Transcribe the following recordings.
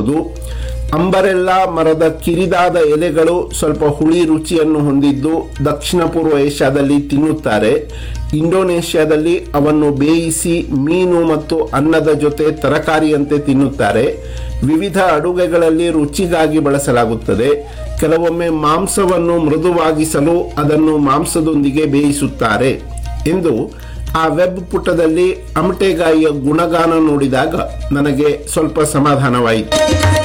ಕಾಣಬಹುದು ಅಂಬರೆಲ್ಲ ಮರದ ಕಿರಿದಾದ ಎಲೆಗಳು ಸ್ವಲ್ಪ ಹುಳಿ ರುಚಿಯನ್ನು ಹೊಂದಿದ್ದು ದಕ್ಷಿಣ ಪೂರ್ವ ಏಷ್ಯಾದಲ್ಲಿ ತಿನ್ನುತ್ತಾರೆ ಇಂಡೋನೇಷ್ಯಾದಲ್ಲಿ ಅವನ್ನು ಬೇಯಿಸಿ ಮೀನು ಮತ್ತು ಅನ್ನದ ಜೊತೆ ತರಕಾರಿಯಂತೆ ತಿನ್ನುತ್ತಾರೆ ವಿವಿಧ ಅಡುಗೆಗಳಲ್ಲಿ ರುಚಿಗಾಗಿ ಬಳಸಲಾಗುತ್ತದೆ ಕೆಲವೊಮ್ಮೆ ಮಾಂಸವನ್ನು ಮೃದುವಾಗಿಸಲು ಅದನ್ನು ಮಾಂಸದೊಂದಿಗೆ ಬೇಯಿಸುತ್ತಾರೆ ಎಂದು ಆ ವೆಬ್ ಪುಟದಲ್ಲಿ ಅಮಟೆಗಾಯಿಯ ಗುಣಗಾನ ನೋಡಿದಾಗ ನನಗೆ ಸ್ವಲ್ಪ ಸಮಾಧಾನವಾಯಿತು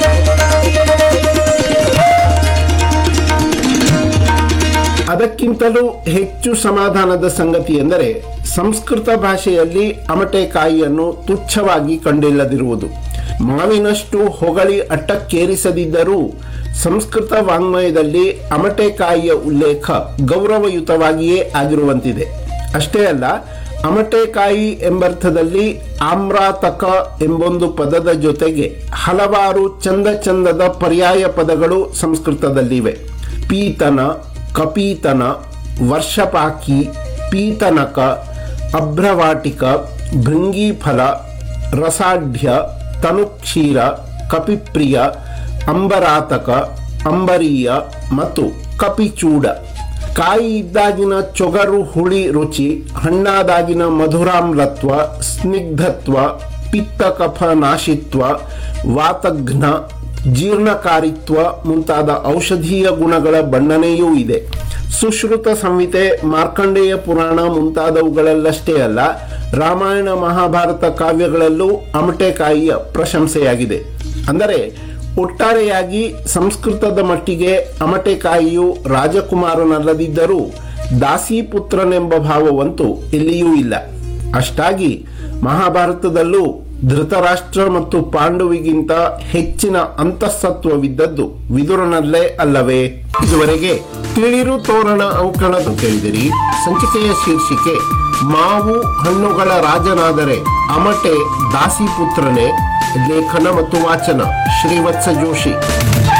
ಅದಕ್ಕಿಂತಲೂ ಹೆಚ್ಚು ಸಮಾಧಾನದ ಸಂಗತಿ ಎಂದರೆ ಸಂಸ್ಕೃತ ಭಾಷೆಯಲ್ಲಿ ಅಮಟೆಕಾಯಿಯನ್ನು ತುಚ್ಛವಾಗಿ ಕಂಡಿಲ್ಲದಿರುವುದು ಮಾವಿನಷ್ಟು ಹೊಗಳಿ ಅಟ್ಟಕ್ಕೇರಿಸದಿದ್ದರೂ ಸಂಸ್ಕೃತ ವಾಂಗ್ಮಯದಲ್ಲಿ ಅಮಟೆಕಾಯಿಯ ಉಲ್ಲೇಖ ಗೌರವಯುತವಾಗಿಯೇ ಆಗಿರುವಂತಿದೆ ಅಷ್ಟೇ ಅಲ್ಲ ಅಮಟೆಕಾಯಿ ಎಂಬರ್ಥದಲ್ಲಿ ಆಮ್ರಾತಕ ಎಂಬೊಂದು ಪದದ ಜೊತೆಗೆ ಹಲವಾರು ಚಂದ ಚಂದದ ಪರ್ಯಾಯ ಪದಗಳು ಸಂಸ್ಕೃತದಲ್ಲಿವೆ ಪೀತನ ಕಪೀತನ ವರ್ಷಪಾಕಿ ಪೀತನಕ ಅಭ್ರವಾಟಿಕ ಭೃಂಗೀಫಲ ರಸಾಢ್ಯ ತನುಕ್ಷೀರ ಕಪಿಪ್ರಿಯ ಅಂಬರಾತಕ ಅಂಬರೀಯ ಮತ್ತು ಕಪಿಚೂಡ ಕಾಯಿ ಇದ್ದಾಗಿನ ಚೊಗರು ಹುಳಿ ರುಚಿ ಹಣ್ಣಾದಾಗಿನ ಮಧುರಾಮ್ಲತ್ವ ಸ್ನಿಗ್ಧತ್ವ ಪಿತ್ತ ಕಫ ನಾಶಿತ್ವ ವಾತಘ್ನ ಜೀರ್ಣಕಾರಿತ್ವ ಮುಂತಾದ ಔಷಧೀಯ ಗುಣಗಳ ಬಣ್ಣನೆಯೂ ಇದೆ ಸುಶ್ರುತ ಸಂಹಿತೆ ಮಾರ್ಕಂಡೇಯ ಪುರಾಣ ಮುಂತಾದವುಗಳಲ್ಲಷ್ಟೇ ಅಲ್ಲ ರಾಮಾಯಣ ಮಹಾಭಾರತ ಕಾವ್ಯಗಳಲ್ಲೂ ಅಮಟೆಕಾಯಿಯ ಪ್ರಶಂಸೆಯಾಗಿದೆ ಅಂದರೆ ಒಟ್ಟಾರೆಯಾಗಿ ಸಂಸ್ಕೃತದ ಮಟ್ಟಿಗೆ ಅಮಟೆಕಾಯಿಯು ರಾಜಕುಮಾರನಲ್ಲದಿದ್ದರೂ ದಾಸೀಪುತ್ರನೆಂಬ ಭಾವವಂತೂ ಎಲ್ಲಿಯೂ ಇಲ್ಲ ಅಷ್ಟಾಗಿ ಮಹಾಭಾರತದಲ್ಲೂ ಧೃತರಾಷ್ಟ್ರ ಮತ್ತು ಪಾಂಡುವಿಗಿಂತ ಹೆಚ್ಚಿನ ಅಂತಃಸತ್ವವಿದ್ದದ್ದು ವಿದುರನಲ್ಲೇ ಅಲ್ಲವೇ ಇದುವರೆಗೆ ತಿಳಿರು ತೋರಣ ಅಂಕಣದ ಕೇಳಿದಿರಿ ಸಂಚಿಕೆಯ ಶೀರ್ಷಿಕೆ ಮಾವು ಹಣ್ಣುಗಳ ರಾಜನಾದರೆ ಅಮಟೆ ದಾಸಿಪುತ್ರನೇ ಲೇಖನ ಮತ್ತು ವಾಚನ ಶ್ರೀವತ್ಸ ಜೋಶಿ